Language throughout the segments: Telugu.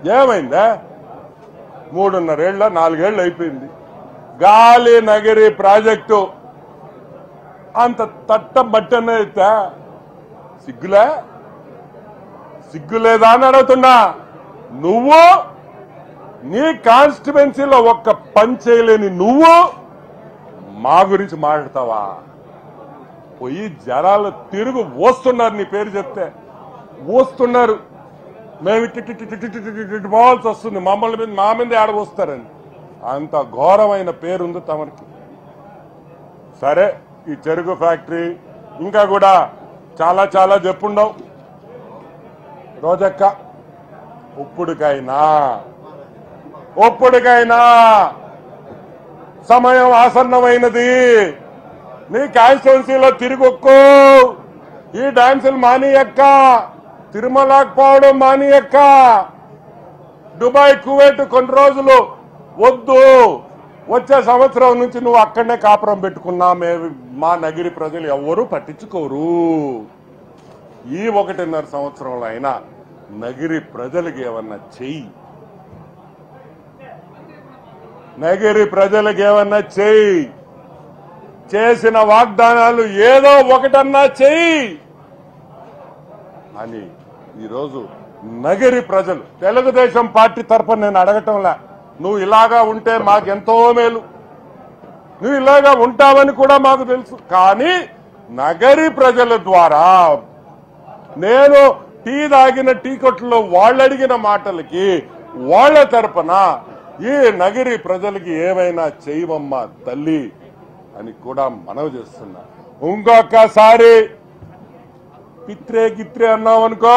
ఏమైందా మూడున్నరేళ్ల నాలుగేళ్లు అయిపోయింది గాలి నగరి ప్రాజెక్టు అంత తట్ట బట్టనైతే సిగ్గులే సిగ్గులేదా అని అడుగుతున్నా నువ్వు నీ కాన్స్టిట్యువెన్సీలో ఒక్క పని చేయలేని నువ్వు మా గురించి మాట్లాడతావా పోయి జనాలు తిరుగు వస్తున్నారు నీ పేరు చెప్తే వస్తున్నారు మేము ఇట్టి ఇట్టి ఇట్టి ఇట్టి ఇట్టి ఇట్టి ఇట్టి పోవాల్సి వస్తుంది మమ్మల్ని మీద మా మీద ఆడ వస్తారని అంత ఘోరమైన పేరుంది తమరికి సరే ఈ చెరుకు ఫ్యాక్టరీ ఇంకా కూడా చాలా చాలా చెప్పుండవు రోజక్క ఉప్పుడికైనా ఉప్పుడికైనా సమయం ఆసన్నమైనది నీ కాన్స్టిట్యున్సీలో తిరిగొక్కు ఈ డాన్సులు మానియక్క తిరుమలకు పోవడం మానియక్క దుబాయ్ కువైట్ కొన్ని రోజులు వద్దు వచ్చే సంవత్సరం నుంచి నువ్వు అక్కడనే కాపురం పెట్టుకున్నా మేము మా నగిరి ప్రజలు ఎవరు పట్టించుకోరు ఈ ఒకటిన్నర సంవత్సరంలో అయినా నగిరి ప్రజలకి ఏమన్నా చెయ్యి నగిరి ప్రజలకు ఏమన్నా చెయ్యి చేసిన వాగ్దానాలు ఏదో ఒకటన్నా చెయ్యి అని ఈరోజు నగిరి ప్రజలు తెలుగుదేశం పార్టీ తరఫున నేను అడగటంలా నువ్వు ఇలాగా ఉంటే మాకెంతో మేలు నువ్వు ఇలాగా ఉంటావని కూడా మాకు తెలుసు కానీ నగరి ప్రజల ద్వారా నేను టీ తాగిన టీ కొట్లో వాళ్ళు అడిగిన మాటలకి వాళ్ళ తరపున ఈ నగిరి ప్రజలకి ఏమైనా చేయవమ్మా తల్లి అని కూడా మనవి చేస్తున్నా ఇంకొకసారి పిత్రే గిత్రే అన్నావనుకో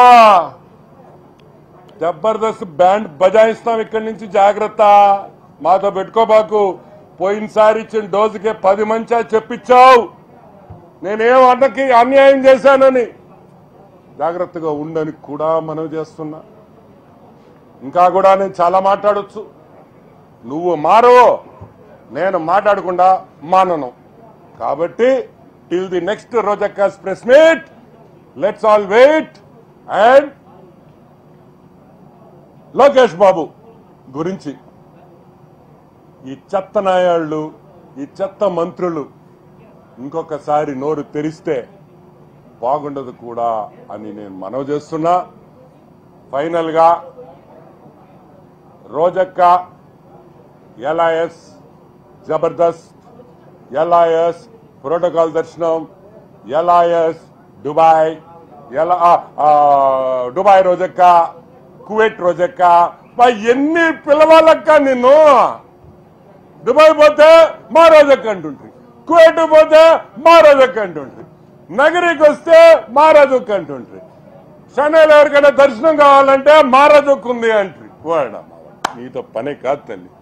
జబర్దస్త్ బ్యాండ్ బజాయిస్తాం ఇక్కడి నుంచి జాగ్రత్త మాతో పెట్టుకోబాకు పోయినసారి ఇచ్చిన డోసుకే పది మంచా చెప్పించావు నేనేం అన్నకి అన్యాయం చేశానని జాగ్రత్తగా ఉండని కూడా మనవి చేస్తున్నా ఇంకా కూడా నేను చాలా మాట్లాడొచ్చు నువ్వు మారవు నేను మాట్లాడకుండా మానను కాబట్టి టిల్ ది నెక్స్ట్ రోజక్కాస్ press meet let's all wait and Lokesh Babu గురించి ఈ చెత్త నాయాళ్ళు ఈ చెత్త మంత్రులు ఇంకొకసారి నోరు తెరిస్తే బాగుండదు కూడా అని నేను మనవి చేస్తున్నా ఫైనల్ గా రోజక్క ఎల్ఐఎస్ జబర్దస్త్ ఎల్ఐఎస్ ప్రోటోకాల్ దర్శనం ఎల్ఐఎస్ దుబాయ్ ఎలా ఆ, ఆ, దుబాయ్ రోజక్క కువైట్ రోజక్క బా, ఎన్ని పిలవాలక్క నిన్ను దుబాయ్ పోతే మా రోజక్క అంటుండ్రి కువైట్ పోతే మా రోజక్క అంటుండ్రి నగరికి వస్తే మా రోజక్క అంటుండ్రి శనైలో ఎవరికైనా దర్శనం కావాలంటే మా రోజక్క ఉంది అంట్రి వాడమ్మా నీతో పని కాదు తల్లి